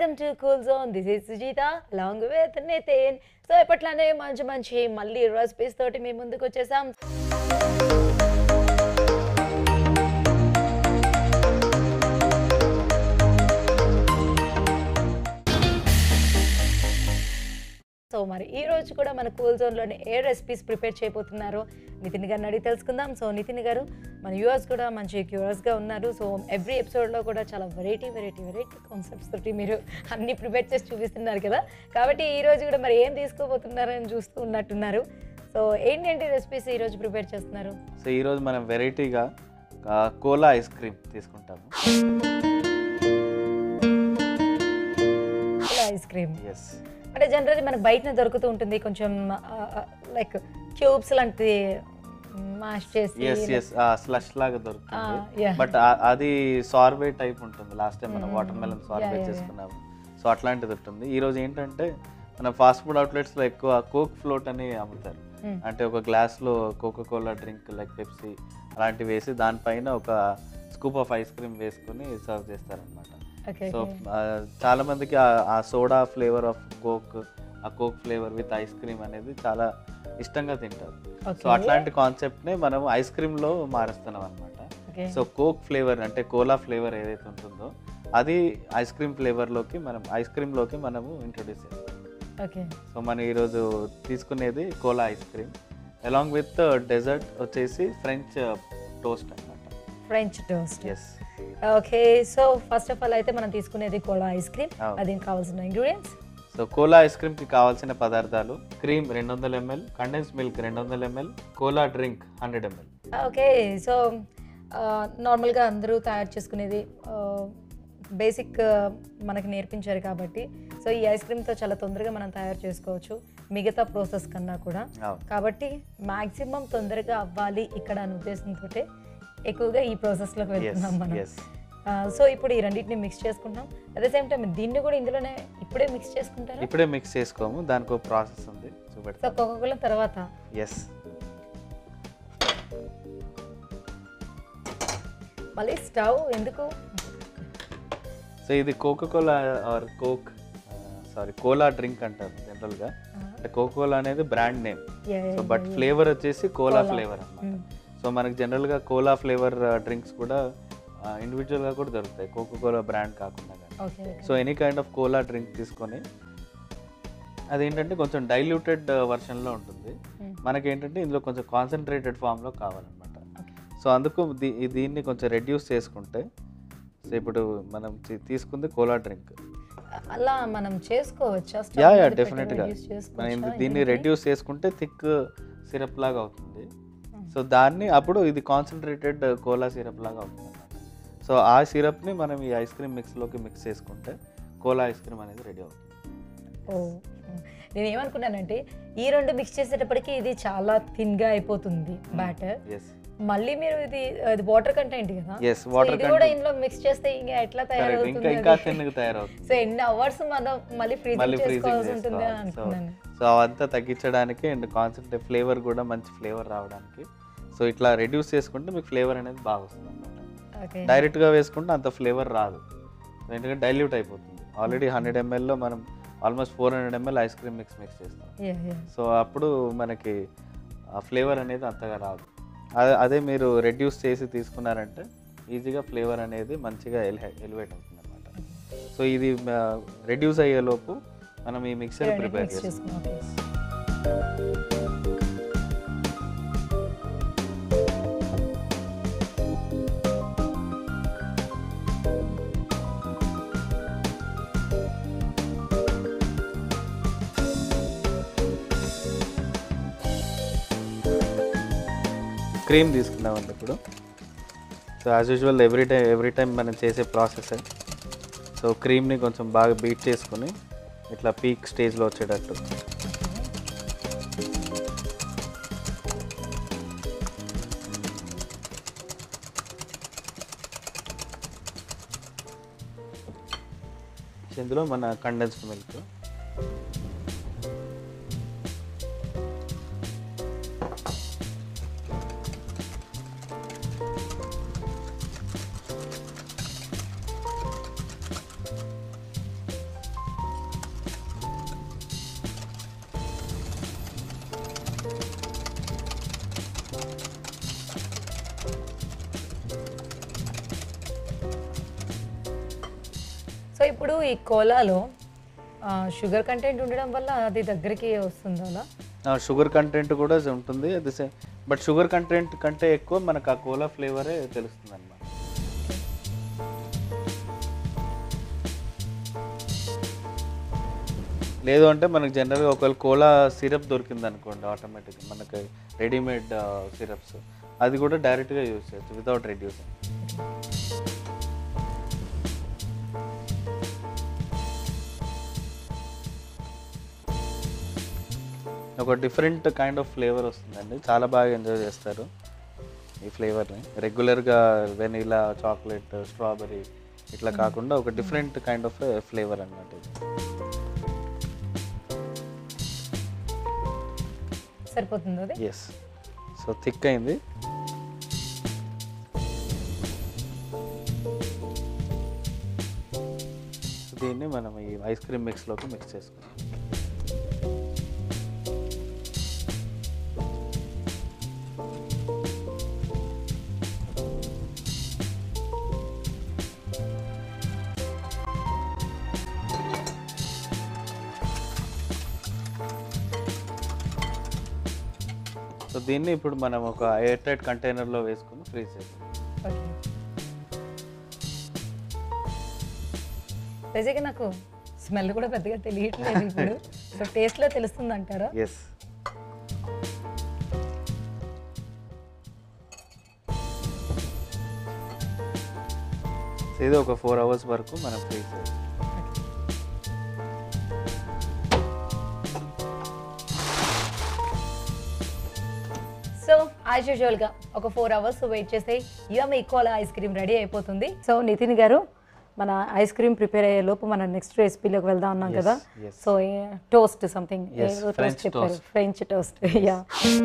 Welcome to cool zone this is Sujitha long with Nitin so ఎప్పట్లానే మంచి మంచి మళ్ళీ రెసిపీస్ తోటి మేము ముందుకు వచ్చేసాం సో మరి ఈ రోజు కూడా మన కూల్ జోన్లోని ఏ రెసిపీస్ ప్రిపేర్ చేయబోతున్నారో నితిన్ గారిని అడిగి తెలుసుకుందాం సో నితిన్ గారు మన యూఎస్ కూడా మంచి క్యూరియస్గా ఉన్నారు సో ఎవ్రీ ఎపిసోడ్లో కూడా చాలా వెరైటీ వెరైటీ వెరైటీ కాన్సెప్ట్స్ తోటి మీరు అన్ని ప్రిపేర్ చేసి చూపిస్తున్నారు కదా కాబట్టి ఈ రోజు కూడా మరి ఏం తీసుకోబోతున్నారని చూస్తూ ఉన్నట్టున్నారు సో ఏంటంటే రెసిపీస్ ఈ రోజు ప్రిపేర్ చేస్తున్నారు సో ఈరోజు మనం వెరైటీగా కోలా ఐస్ క్రీమ్ తీసుకుంటాము ఐస్ క్రీమ్ ఎస్ అంటే జనరల్లీ మనకు బయటనే దొరుకుతూ ఉంటుంది కొంచెం లైక్ క్యూబ్స్ లాంటిది మాష్ చేసి ఎస్ ఎస్ స్లష్ లాగా Ah, దొరుకుతుంది yeah. బట్ అది సార్వే టైప్ ఉంటుంది లాస్ట్ టైం మనం Mm. Watermelon sorbet Yeah, yeah, yeah. చేసుకున్నాము సో అట్లాంటిది ఉంటుంది ఈ రోజు ఏంటంటే మన ఫాస్ట్ ఫుడ్ అవుట్లెట్స్లో ఎక్కువ కోక్ ఫ్లోట్ అని అమ్ముతారు Mm. అంటే ఒక గ్లాస్లో Coca Cola drink like Pepsi అలాంటివి వేసి దానిపైన ఒక స్కూప్ ఆఫ్ ఐస్ క్రీమ్ వేసుకుని సర్వ్ చేస్తారనమాట ఓకే సో ఆ, చాలా మందికి ఆ- ఆ సోడా ఫ్లేవర్ ఆఫ్ కోక్ ఆ Coke flavour with ice cream అనేది చాలా ఇష్టంగా తింటారు సో అట్లాంటి కాన్సెప్ట్నే మనం ఐస్ క్రీమ్లో మారుస్తున్నాం అనమాట ఓకే సో కోక్ ఫ్లేవర్ అంటే కోలా ఫ్లేవర్ ఏదైతే ఉంటుందో అది ఐస్ క్రీమ్ ఫ్లేవర్లోకి మనం ఐస్ క్రీమ్లోకి మనము ఇంట్రొడ్యూస్ చేస్తాం ఓకే సో మనం ఈరోజు తీసుకునేది cola ice cream along with dessert వచ్చేసి ఫ్రెంచ్ టోస్ట్ అనమాట French toast yes okay so first of all అయితే మనం తీసుకునేది కోలా ఐస్ క్రీమ్ అవును. అది కావాల్సిన ఇంగ్రీడియంట్స్ సో కోలా ఐస్ క్రీమ్కి కావాల్సిన పదార్థాలు క్రీమ్ రెండు వందల ఎంఎల్ కండెన్స్ మిల్క్ రెండు వందల ML cola drink hundred ML okay so నార్మల్గా అందరూ తయారు చేసుకునేది బేసిక్ మనకి నేర్పించారు కాబట్టి సో ఈ ఐస్ క్రీమ్తో చాలా తొందరగా మనం తయారు చేసుకోవచ్చు మిగతా ప్రాసెస్ కన్నా కూడా కాబట్టి మ్యాక్సిమం తొందరగా అవ్వాలి ఇక్కడ అనే ఉద్దేశంతో ఎక్కువగా ఈ ప్రాసెస్లోకి వెళ్తున్నాం మనం ఎస్ సో ఇప్పుడు ఈ రెండింటిని మిక్స్ చేసుకుంటాం అట్ ద సేమ్ టైం దీన్ని కూడా ఇందులోనే ఇప్పుడే మిక్స్ చేసుకుంటారా ఇప్పుడే మిక్స్ చేసుకోము దానికి ఒక ప్రాసెస్ ఉంది సో చూపెడతాం కోకోకోల తర్వాత ఎస్ మళ్ళీ స్టవ్ ఎందుకు సో ఇది Coca Cola or Coke sorry cola drink అంటారు జనరల్గా అంటే కోకా కోలా అనేది brand name Yeah, yeah, so but yeah, flavour వచ్చేసి కోలా Cola. ఫ్లేవర్ అన్నమాట Mm. సో మనకి జనరల్గా కోలా ఫ్లేవర్ డ్రింక్స్ కూడా ఇండివిజువల్గా కూడా దొరుకుతాయి కోకా కోలా బ్రాండ్ కాకుండా కానీ okay so any kind of cola drink తీసుకొని అదేంటంటే కొంచెం డైల్యూటెడ్ వర్షన్లో ఉంటుంది Mm. మనకి ఏంటంటే ఇందులో కొంచెం కాన్సన్ట్రేటెడ్ ఫామ్లో కావాలన్నమాట Okay. సో అందుకు దీ- ఈ దీన్ని కొంచెం రెడ్యూస్ చేసుకుంటే సో ఇప్పుడు మనం తీ- తీసుకుంది కోలా డ్రింక్ అలా మనం చేసుకోవచ్చా Stove యా యా మీద పెట్టి డెఫినెట్గా reduce మనం చేసుకోవచ్చా ఇందు- దీన్ని ఇందులోకి? రెడ్యూస్ చేసుకుంటే థిక్ సిరప్ లాగా అవుతుంది Mm. సో దాన్ని అప్పుడు ఇది కాన్సన్ట్రేటెడ్ కోలా సిరప్ లాగా అవుతుంది అన్నమాట సో ఆ సిరప్ని మనం ఈ ఐస్ క్రీమ్ మిక్స్లోకి మిక్స్ చేసుకుంటే కోలా ఐస్ క్రీమ్ అనేది రెడీ అవుతుంది ఓ నేను ఏమనుకున్నానంటే ఈ రెండు మిక్స్ చేసేటప్పటికి ఇది చాలా థిన్గా అయిపోతుంది బ్యాటర్ ఎస్ మళ్ళీ మీరు ఇది అది వాటర్ కంటెంట్ కదా Yes, So water ఇది కూడా content. ఇందులో మిక్స్ చేస్తే ఇంకా ఎట్లా కరెక్ట్ ఇంకా తయారవుతుంది ఇంకా అది? తిన్నగా తయారవుతుంది సో ఎన్ని అవర్స్ మనం మళ్ళీ ఫ్రీజింగ్ మళ్ళీ ఫ్రీజింగ్ చేసుకోవాల్సి ఉంటుంది అని చేసుకోవాలి సో అనుకున్నాను సో అవంతా తగ్గించడానికి అండ్ కాన్సన్ట్రేట్ ఫ్లేవర్ కూడా మంచి ఫ్లేవర్ రావడానికి సో ఇట్లా రెడ్యూస్ చేసుకుంటే మీకు ఫ్లేవర్ అనేది బాగా వస్తుంది అనమాట ఓకే డైరెక్ట్గా వేసుకుంటే అంత ఫ్లేవర్ రాదు ఎందుకంటే డైల్యూట్ అయిపోతుంది ఆల్రెడీ హండ్రెడ్ ఎంఎల్లో మనం almost four hundred ML ice cream mix mix చేస్తాం యా యా సో అప్పుడు మనకి ఆ ఫ్లేవర్ అనేది అంతగా రాదు అదే అదే మీరు రెడ్యూస్ చేసి తీసుకున్నారంటే ఈజీగా ఫ్లేవర్ అనేది మంచిగా ఎలివేట్ అవుతుంది అనమాట సో ఇది రెడ్యూస్ అయ్యేలోపు మనం ఈ మిక్సర్ ప్రిపేర్ మిక్స్ చేస్తాం చేసుకున్నాం ఓకే క్రీమ్ తీసుకున్నామండి ఇప్పుడు so as usual every time every time మనం చేసే ప్రాసెస్ సో క్రీమ్ని కొంచెం బాగా బీట్ చేసుకుని ఇట్లా పీక్ స్టేజ్లో వచ్చేటట్టు ఇందులో మన కండెన్స్డ్ మిల్క్ ఇప్పుడు ఈ కోలాలో షుగర్ కంటెంట్ ఉండడం వల్ల అది దగ్గరికి వస్తుంది అలా షుగర్ కంటెంట్ కూడా ఉంటుంది అది సేమ్ బట్ షుగర్ కంటెంట్ కంటే ఎక్కువ మనకు ఆ కోలా ఫ్లేవరే తెలుస్తుంది అనమాట లేదు అంటే మనకు జనరల్గా ఒకవేళ కోలా సిరప్ దొరికింది అనుకోండి ఆటోమేటిక్ మనకి రెడీమేడ్ సిరప్స్ అది కూడా డైరెక్ట్గా యూజ్ చేయొచ్చు వితౌట్ రెడ్యూసింగ్ ఒక డిఫరెంట్ కైండ్ ఆఫ్ ఫ్లేవర్ వస్తుందండి చాలా బాగా ఎంజాయ్ చేస్తారు ఈ ఫ్లేవర్ని రెగ్యులర్గా వెనీలా చాక్లెట్ స్ట్రాబెరీ ఇట్లా కాకుండా ఒక డిఫరెంట్ కైండ్ ఆఫ్ ఫ్లేవర్ అన్నమాట ఇది సరిపోతుంది అది ఎస్ సో థిక్ అయింది దీన్ని మనం ఈ ఐస్ క్రీమ్ మిక్స్లోకి మిక్స్ చేసుకుందాం సో దీన్ని ఇప్పుడు మనం ఒక ఎయిర్ టైట్ కంటైనర్లో వేసుకుని ఫ్రీజ్ చేద్దాం ఓకే బేసిక్గా నాకు స్మెల్ కూడా పెద్దగా తెలియట్లేదు ఇప్పుడు సో టేస్ట్లో తెలుస్తుంది అంటారా ఎస్ ఇది ఒక ఫోర్ అవర్స్ వరకు మనం ఫ్రీజ్ చేయాలి సో యాజ్ యూజువల్గా ఒక ఫోర్ అవర్స్ వెయిట్ చేస్తే యమ్ ఈక్వల్ ఐస్ క్రీమ్ రెడీ అయిపోతుంది సో నితిన్ గారు మన ఐస్ క్రీమ్ ప్రిపేర్ అయ్యే లోపు మనం నెక్స్ట్ రెసిపీలోకి వెళ్దాం అన్నాం Yes, కదా yes. So toast something Yes, French చెప్పారు toast. French toast yeah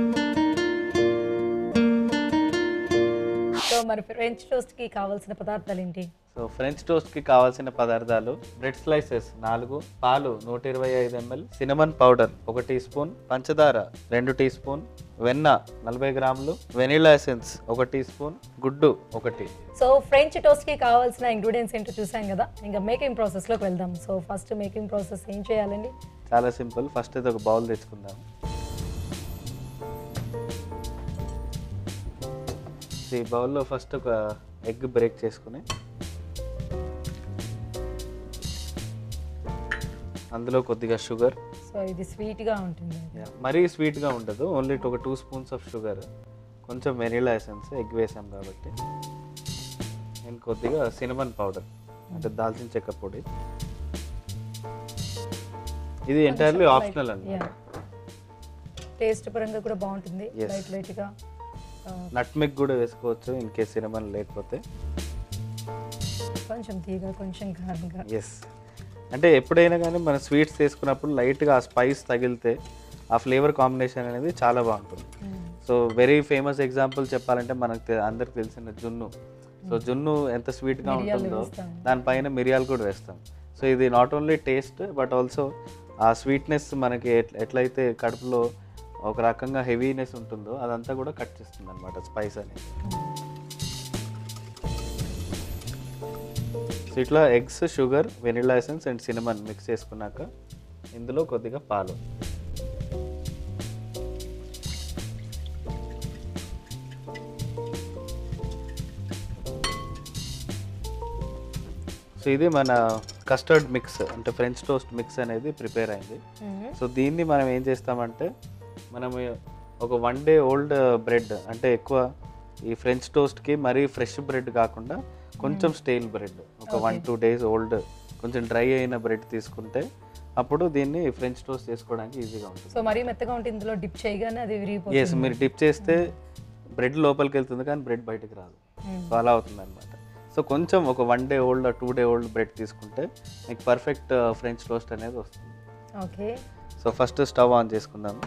so మరి ఫ్రెంచ్ టోస్ట్కి కావాల్సిన పదార్థాలు ఏంటి సో ఫ్రెంచ్ టోస్ట్కి కావాల్సిన పదార్థాలు బ్రెడ్ స్లైసెస్ నాలుగు పాలు నూట ఇరవై ఐదు ఎంఎల్ సినమన్ పౌడర్ ఒక టీ స్పూన్ పంచదార రెండు టీ స్పూన్ వెన్న నలభై గ్రాములు వెనిలా ఎసెన్స్ ఒక టీ స్పూన్ గుడ్డు ఒకటి సో ఫ్రెంచ్ టోస్ట్కి కావాల్సిన ఇంగ్రీడియంట్స్ ఏంటో చూసాం కదా ఇంకా మేకింగ్ ప్రాసెస్లోకి వెళ్దాం సో ఫస్ట్ మేకింగ్ ప్రాసెస్ ఏం చేయాలండి చాలా సింపుల్ ఫస్ట్ అయితే ఒక బౌల్ తెచ్చుకుందాం ఈ బౌల్లో ఫస్ట్ ఒక ఎగ్ బ్రేక్ చేసుకుని అందులో కొద్దిగా షుగర్ సో ఇది స్వీట్గా ఉంటుంది మరీ స్వీట్గా ఉండదు ఓన్లీ ఒక టూ స్పూన్స్ ఆఫ్ షుగర్ కొంచెం వెనిలా ఎసెన్స్ ఎగ్ వేసాం కాబట్టి నేను కొద్దిగా సినమన్ పౌడర్ అంటే దాల్చిన చెక్క పొడి ఇది ఎంటైర్లీ ఆప్షనల్ అండి యా టేస్ట్ పరంగా కూడా బాగుంటుంది Yes. లైట్ లైట్గా నట్మెగ్ కూడా వేసుకోవచ్చు ఇన్ కేస్ సినమన్ లేకపోతే కొంచెం తీగ కొంచెం కారంగా ఎస్ అంటే ఎప్పుడైనా కానీ మనం స్వీట్స్ తీసుకున్నప్పుడు లైట్గా ఆ స్పైస్ తగిలితే ఆ ఫ్లేవర్ కాంబినేషన్ అనేది చాలా బాగుంటుంది సో వెరీ ఫేమస్ ఎగ్జాంపుల్ చెప్పాలంటే మనకు తె- అందరికి తెలిసిన జున్ను సో జున్ను ఎంత స్వీట్గా మిరియాలు ఉంటుందో వేస్తాం. దానిపైన మిరియాలు కూడా వేస్తాం సో ఇది not only taste but also ఆ స్వీట్నెస్ మనకి ఎట్- ఎట్లయితే కడుపులో ఒక రకంగా హెవీనెస్ ఉంటుందో అదంతా కూడా కట్ చేస్తుంది అనమాట స్పైస్ అనేది సో ఇట్లా eggs sugar vanilla essence and cinnamon mix చేసుకున్నాక ఇందులో కొద్దిగా పాలు సో ఇది మన కస్టర్డ్ మిక్స్ అంటే ఫ్రెంచ్ టోస్ట్ మిక్స్ అనేది ప్రిపేర్ అయింది సో దీన్ని మనం ఏం చేస్తామంటే మనం ఒక వన్ డే ఓల్డ్ బ్రెడ్ అంటే ఎక్కువ ఈ ఫ్రెంచ్ టోస్ట్కి మరీ ఫ్రెష్ బ్రెడ్ కాకుండా కొంచెం స్టేల్ బ్రెడ్ ఒక వన్ టూ డేస్ ఓల్డ్ కొంచెం డ్రై అయిన బ్రెడ్ తీసుకుంటే అప్పుడు దీన్ని ఫ్రెంచ్ టోస్ట్ చేసుకోవడానికి ఈజీగా ఉంటుంది సో మరీ మెత్తగా ఉంటే ఇందులో డిప్ చేయగానే అది ఎస్ విరిగిపోతుంది మీరు డిప్ చేస్తే బ్రెడ్ లోపలికి వెళ్తుంది కానీ బ్రెడ్ బయటకు రాదు Mm. సో అలా అవుతుంది అనమాట సో కొంచెం ఒక one day old two day old bread తీసుకుంటే మీకు పర్ఫెక్ట్ ఫ్రెంచ్ టోస్ట్ అనేది వస్తుంది okay so first stove on చేసుకుందాము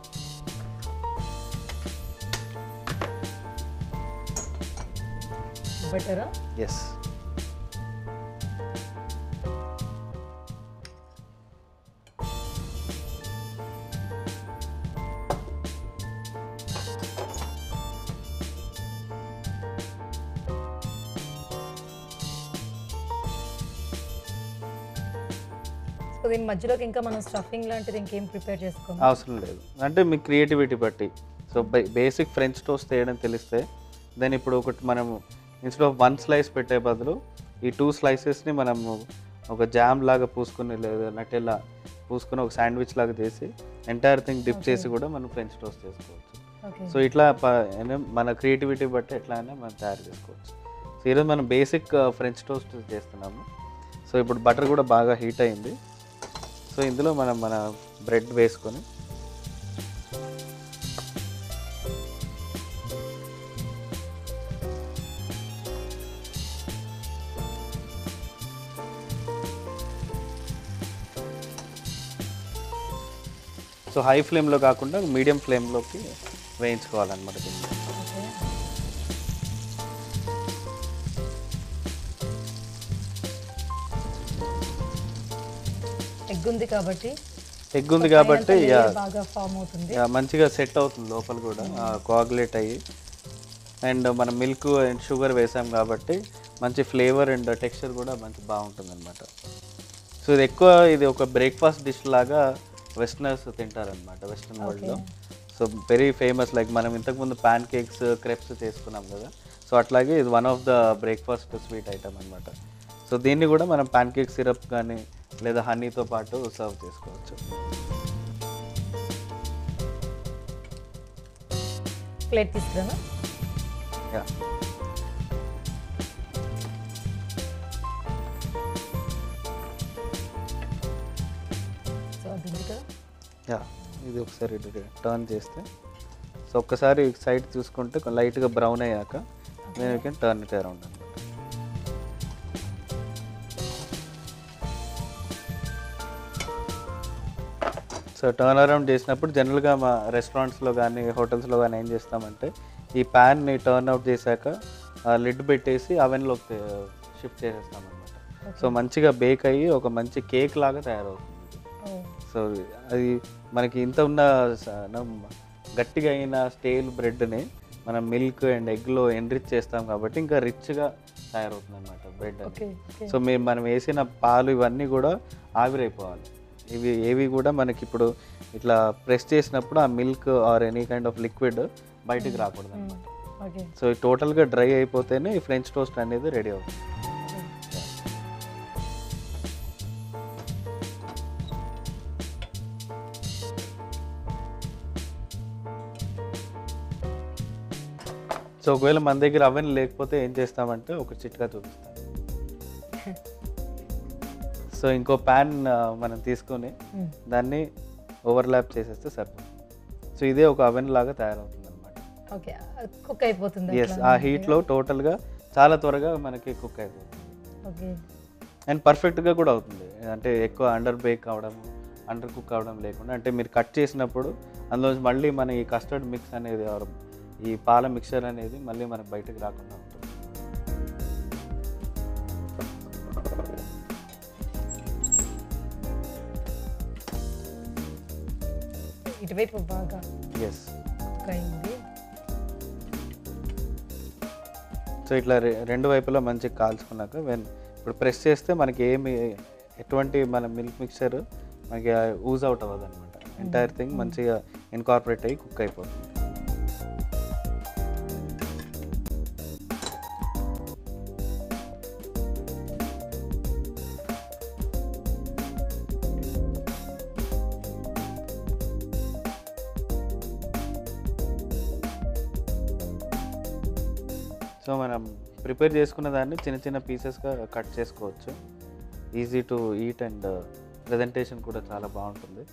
బెటరా ఎస్ సో దీని మధ్యలోకి ఇంకా మనం స్టఫింగ్ లాంటిది ఇంకేం ప్రిపేర్ చేసుకోము అవసరం లేదు అంటే మీ క్రియేటివిటీ బట్టి సో బేసిక్ ఫ్రెంచ్ టోస్ట్ చేయడం తెలిస్తే దెన్ ఇప్పుడు ఒకటి మనము ఇన్స్టెడ్ ఆఫ్ వన్ స్లైస్ పెట్టే బదులు ఈ టూ స్లైసెస్ని మనము ఒక జామ్ లాగా పూసుకుని లేదా నటెల్లా పూసుకుని ఒక శాండ్విచ్ లాగా చేసి ఎంటైర్ థింగ్ డిప్ Okay. చేసి కూడా మనం ఫ్రెంచ్ టోస్ట్ చేసుకోవచ్చు ఓకే సో ఇట్లా ప- ఏనా మన క్రియేటివిటీ బట్టి ఎట్లా అయినా మనం తయారు చేసుకోవచ్చు సో ఈరోజు మనం బేసిక్ ఫ్రెంచ్ టోస్ట్ చేస్తున్నాము సో ఇప్పుడు బటర్ కూడా బాగా హీట్ అయింది సో ఇందులో మనం మన బ్రెడ్ వేసుకొని సో హై ఫ్లేమ్లో కాకుండా మీడియం ఫ్లేమ్లోకి వేయించుకోవాలన్నమాట దీన్ని ఓకే ఎగ్ ఉంది కాబట్టి ఎగ్ ఉంది పైన కాబట్టి అంతా యా layer బాగా ఫామ్ అవుతుంది యా, మంచిగా సెట్ అవుతుంది లోపల కూడా కోఆగులేట్ అయ్యి అండ్ మనం మిల్క్ అండ్ షుగర్ వేసాం కాబట్టి మంచి ఫ్లేవర్ అండ్ టెక్స్చర్ కూడా మంచి బాగుంటుంది అనమాట సో ఇది ఎక్కువ ఇది ఒక బ్రేక్ఫాస్ట్ డిష్ లాగా వెస్టర్నర్స్ తింటారనమాట వెస్టర్న్ వరల్డ్లో సో వెరీ ఫేమస్ లైక్ మనం ఇంతకుముందు ప్యాన్ కేక్స్ క్రెప్స్ చేసుకున్నాం కదా సో అట్లాగే ఇది one of the breakfast sweet item అనమాట సో దీన్ని కూడా మనం ప్యాన్ కేక్ సిరప్ కానీ లేదా హనీతో పాటు సర్వ్ చేసుకోవచ్చు ప్లేట్ తీసుకురానా యా సో అది ఉంది కదా యా ఇది ఒకసారి టర్న్ చేస్తే సో ఒక్కసారి సైడ్ చూసుకుంటే లైట్గా బ్రౌన్ అయ్యాక నేను you can turn it around అనమాట సో టర్న్ అరౌండ్ చేసినప్పుడు జనరల్గా మా రెస్టారెంట్స్లో కానీ హోటల్స్లో కానీ ఏం చేస్తామంటే ఈ ప్యాన్ని టర్న్ అవుట్ చేశాక లిడ్ పెట్టేసి అవెన్లోకి షిఫ్ట్ చేసేస్తాం అనమాట సో మంచిగా బేక్ అయ్యి ఒక మంచి కేక్ లాగా తయారవుతుంది ఓ సో అది మనకి ఇంత ఉన్న స- నం- గట్టిగా అయిన స్టేల్ బ్రెడ్ని మనం మిల్క్ అండ్ ఎగ్లో ఎన్రిచ్ చేస్తాం కాబట్టి ఇంకా రిచ్గా తయారవుతుంది అనమాట బ్రెడ్ ఓకే ఓకే సో మేము మనం వేసిన పాలు ఇవన్నీ కూడా ఆవిరైపోవాలి ఇవి ఏవి కూడా మనకి ఇప్పుడు ఇట్లా ప్రెస్ చేసినప్పుడు ఆ milk or any kind of liquid బయటికి రాకూడదు అనమాట ఓకే సో ఈ టోటల్గా డ్రై అయిపోతేనే ఈ ఫ్రెంచ్ టోస్ట్ అనేది రెడీ అవుతుంది సో ఒకవేళ మన దగ్గర అవెన్ లేకపోతే ఏం చేస్తామంటే ఒక చిట్కా చూపిస్తాం సో ఇంకో ప్యాన్ మనం తీసుకొని దాన్ని ఓవర్లాప్ చేసేస్తే సరిపోతుంది సో ఇదే ఒక అవెన్ లాగా తయారవుతుంది అనమాట ఓకే కుక్ అయిపోతుంది ఎస్ ఆ హీట్లో టోటల్గా చాలా త్వరగా మనకి కుక్ అయిపోతుంది ఓకే అండ్ పర్ఫెక్ట్గా కూడా అవుతుంది అంటే ఎక్కువ అండర్ బేక్ అవడం అండర్ కుక్ అవడం లేకుండా అంటే మీరు కట్ చేసినప్పుడు అందులో మళ్ళీ మన ఈ కస్టర్డ్ మిక్స్ అనేది or ఈ పాల మిక్చర్ అనేది మళ్ళీ మనకు బయటకు రాకుండా ఉంటుంది ఇటువైపు బాగా ఎస్ కుక్ అయింది సో ఇట్లా రె- రెండు వైపులా మంచిగా కాల్చుకున్నాక వెన్ ఇప్పుడు ప్రెస్ చేస్తే మనకి ఏమి ఎటువంటి మన మిల్క్ మిక్చర్ మనకి ఊజ్ అవుట్ అవ్వదు అనమాట ఎంటైర్ థింగ్ మంచిగా ఇన్కార్పొరేట్ అయ్యి కుక్ అయిపోతుంది సో మనం ప్రిపేర్ చేసుకున్న దాన్ని చిన్న చిన్న పీసెస్గా కట్ చేసుకోవచ్చు easy to eat and presentation కూడా చాలా బాగుంటుంది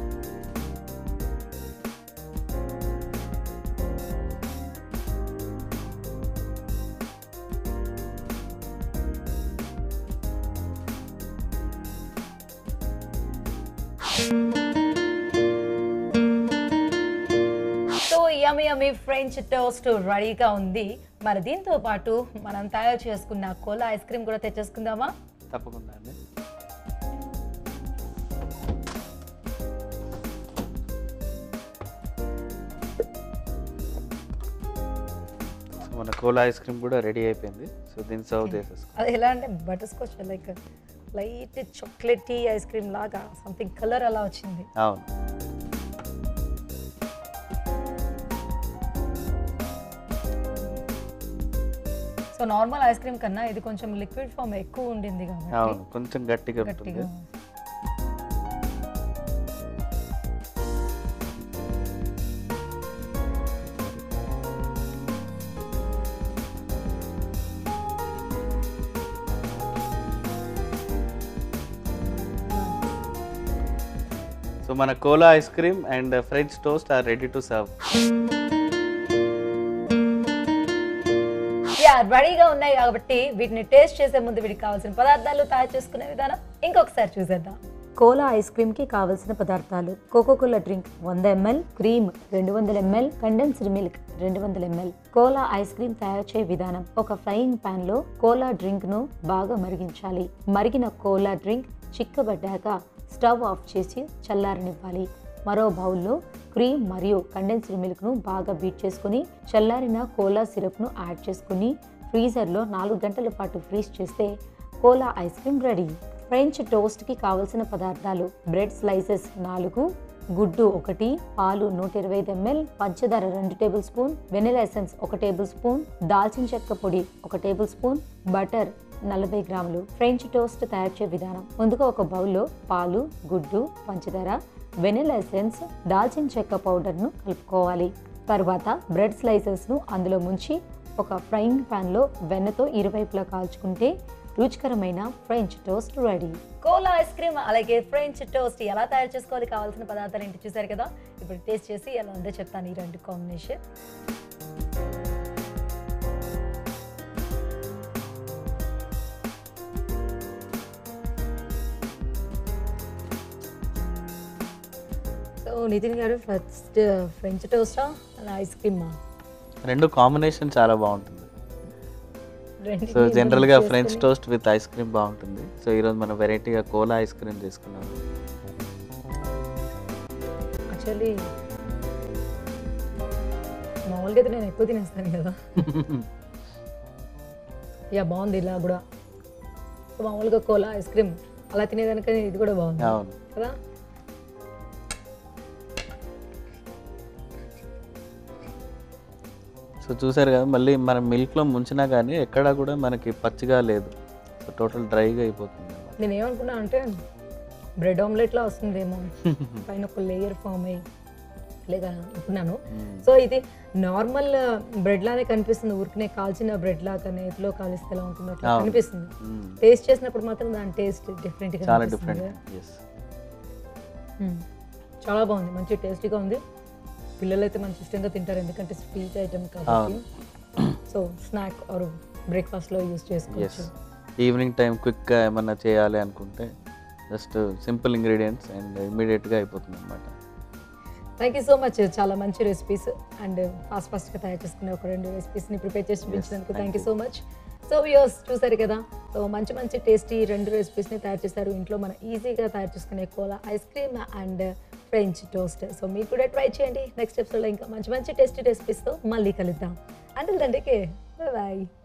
so yummy yummy French toast రెడీగా ఉంది మరి దీంతో పాటు మనం తయారు చేసుకున్న కోలా ఐస్ క్రీమ్ కూడా తెచ్చేసుకుందామా తప్పకుండా అండి సో మన కోలా ఐస్ క్రీమ్ కూడా రెడీ అయిపోయింది సో దీన్ని సర్వ్ చేసేసుకో అది ఎలా అంటే butterscotch like light chocolatey ice cream లాగా సంథింగ్ కలర్ అలా వచ్చింది అవును సో నార్మల్ ఐస్ క్రీమ్ కన్నా ఇది కొంచెం లిక్విడ్ ఫామ్ ఎక్కువ ఉండింది కాబట్టి అవును కొంచెం గట్టిగా గట్టిగా ఉంటుంది సో మన cola ice cream and French toast are ready to serve yeah రెడీగా ఉన్నాయి కాబట్టి వీటిని టేస్ట్ చేసే ముందు వీటికి కావాల్సిన పదార్థాలు తయారు చేసుకునే విధానం ఇంకొకసారి చూసేద్దాం కోలా ఐస్ క్రీమ్ కి కావలసిన పదార్థాలు కోకోకోలా డ్రింక్ వంద ఎంఎల్ క్రీమ్ రెండు వందల ఎంఎల్ కండెన్స్డ్ మిల్క్ రెండు వందల ఎంఎల్ కోలా ఐస్ క్రీమ్ తయారు చేయ విధానం ఒక ఫ్రైయింగ్ పాన్ లో కోలా డ్రింక్ ను బాగా మరిగించాలి మరిగిన కోలా డ్రింక్ చిక్కబడ్డాక స్టవ్ ఆఫ్ చేసి చల్లారనివ్వాలి మరో బౌల్లో క్రీమ్ మరియు కండెన్స్డ్ మిల్క్ను బాగా బీట్ చేసుకుని చల్లారిన కోలా సిరప్ను యాడ్ చేసుకుని ఫ్రీజర్లో నాలుగు గంటల పాటు ఫ్రీజ్ చేస్తే cola ice cream ready French టోస్ట్కి కావలసిన పదార్థాలు బ్రెడ్ స్లైసెస్ నాలుగు గుడ్డు ఒకటి పాలు నూట ఇరవై ఐదు ఎంఎల్ పంచదార రెండు టేబుల్ స్పూన్ వెనిలా ఎసెన్స్ ఒక టేబుల్ స్పూన్ దాల్చిన చెక్క పొడి ఒక టేబుల్ స్పూన్ బటర్ నలభై గ్రాములు ఫ్రెంచ్ టోస్ట్ తయారు చేసే విధానం ముందుగా ఒక బౌల్లో పాలు గుడ్డు పంచదార వెనిలా ఎసెన్స్ దాల్చిన చెక్క పౌడర్ను కలుపుకోవాలి తర్వాత బ్రెడ్ స్లైసెస్ను అందులో ముంచి ఒక ఫ్రైయింగ్ ప్యాన్లో వెన్నతో ఇరువైపులా కాల్చుకుంటే రుచికరమైన French toast ready cola ice cream అలాగే ఫ్రెంచ్ టోస్ట్ ఎలా తయారు చేసుకోవాలి కావాల్సిన పదార్థాలు ఏంటి చూసారు కదా ఇప్పుడు టేస్ట్ చేసి ఎలా ఉందో చెప్తాను ఈ రెండు కాంబినేషన్ సో నితిన్ గారు ఫస్ట్ ఫ్రెంచ్ టోస్టా అలా ఐస్ క్రీమా రెండు కాంబినేషన్ చాలా బాగుంటుంది సో జనరల్గా French toast with ice cream బాగుంటుంది సో ఈరోజు మనం వెరైటీగా కోలా ఐస్ క్రీమ్ తీసుకున్నాము యాక్చువల్లీ మామూలుగా అయితే నేను ఎక్కువ తినేస్తాను కదా యా బాగుంది ఇలా కూడా సో మామూలుగా కోలా ఐస్ క్రీమ్ అలా తినేదానికని ఇది కూడా బాగుంది అవును కదా సో చూసారు కదా మళ్ళీ మనం మిల్క్లో ముంచినా కానీ ఎక్కడా కూడా మనకి పచ్చిగా లేదు సో టోటల్ డ్రైగా అయిపోతుంది అన్నమాట. నేను ఏమనుకున్నా అంటే బ్రెడ్ ఆమ్లెట్లా వస్తుందేమో పైన ఒక లేయర్ ఫామ్ అయ్యి లేక అనుకున్నాను మ్మ్. సో ఇది నార్మల్ బ్రెడ్ లానే కనిపిస్తుంది ఊరికనే కాల్చిన బ్రెడ్ లాగా నేతిలో కాలిస్తే ఎలా ఉంటుందో అట్లా అవును. కనిపిస్తుంది మ్మ్. టేస్ట్ చేసినప్పుడు మాత్రం దాని టేస్ట్ డిఫరెంట్ గా చాలా అనిపిస్తుంది. డిఫరెంట్ ఎస్ మ్మ్. చాలా బాగుంది మంచి టేస్టీగా ఉంది పిల్లలు అయితే మంచి ఇష్టంగా తింటారు ఎందుకంటే స్వీట్ ఐటమ్ కాబట్టి సో స్నాక్ ఆర్ బ్రేక్ఫాస్ట్లో యూస్ ఎస్ చేసుకోవచ్చు ఈవినింగ్ టైం క్విక్గా ఏమన్నా చేయాలి అనుకుంటే జస్ట్ సింపుల్ ఇంగ్రీడియంట్స్ అండ్ ఇమీడియట్గా అయిపోతుంది అనమాట థ్యాంక్ యూ సో మచ్ చాలా మంచి రెసిపీస్ అండ్ ఫాస్ట్ ఫాస్ట్గా తయారు చేసుకునే ఒక రెండు రెసిపీస్ని ప్రిపేర్ చేసి చూపించినందుకు thank thank you so much so views చూసారు కదా సో మంచి మంచి టేస్టీ రెండు రెసిపీస్ని తయారు చేశారు ఇంట్లో మనం ఈజీగా తయారు చేసుకునే cola ice cream and French toast so మీరు కూడా ట్రై చేయండి నెక్స్ట్ ఎపిసోడ్లో ఇంకా మంచి మంచి టేస్టీ రెసిపీస్తో మళ్ళీ కలుద్దాం అంటే దండికే బాయ్